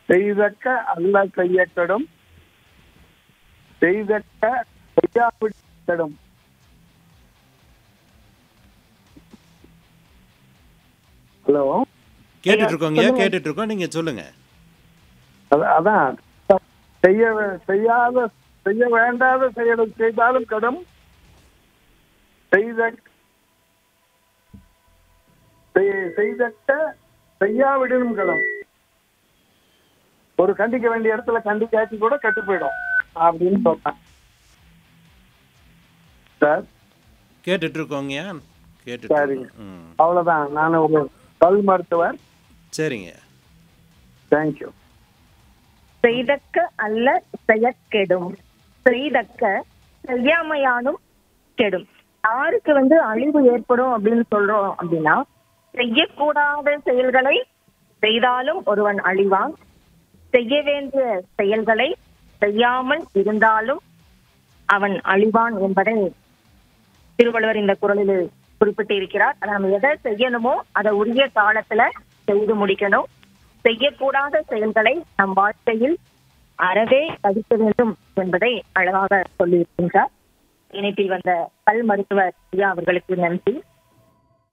செய்தக்க அல்ல செய்யக்கடும் செய்தக்க செய்யாவிடும் ஹலோ கேட்டுட்டு இருக்கோங்க கேட்டுட்டு இருக்கோம் நீங்க சொல்லுங்க அத- அதான் செய்ய செய்யாத செய்ய வேண்டாத செயலை செய்தாலும் கடும் செய்த செய்- செய்தக்க செய்யாவிடனும் கடும் ஒரு கண்டிக்க வேண்டிய இடத்துல கண்டிக்காச்சு கூட கெட்டு போயிடும் அப்படின்னு சொல்றேன் சார் கேட்டுட்டு இருக்கோங்கய்யா கேட்டுட்டு சரி. இருக்கோம். ம் அவ்வளவுதான் நான் ஒரு பல் மருத்துவர் சரிங்க தேங்க்யூ செய்தக்க அல்ல செயற்கெடும் செய்தக்க செய்யாமையானும் கெடும் யாருக்கு வந்து அழிவு ஏற்படும் அப்படின்னு சொல்றோம் அப்படின்னா செய்யக்கூடாத செயல்களை செய்தாலும் ஒருவன் அழிவான் செய்ய வேண்டிய செயல்களை செய்யாமல் இருந்தாலும் அவன் அழிவான் என்பதை திருவள்ளுவர் இந்த குரலில் குறிப்பிட்டிருக்கிறார் அதை நம்ம எதை செய்யணுமோ அதை உரிய காலத்துல செய்து முடிக்கணும் செய்யக்கூடாத செயல்களை நம் வாழ்க்கையில் அறவே தவிர்க்க வேண்டும் என்பதை அழகாக சொல்லியிருக்கின்றார் இணைப்பில் வந்த பல் மருத்துவர் ஐயா அவர்களுக்கு நன்றி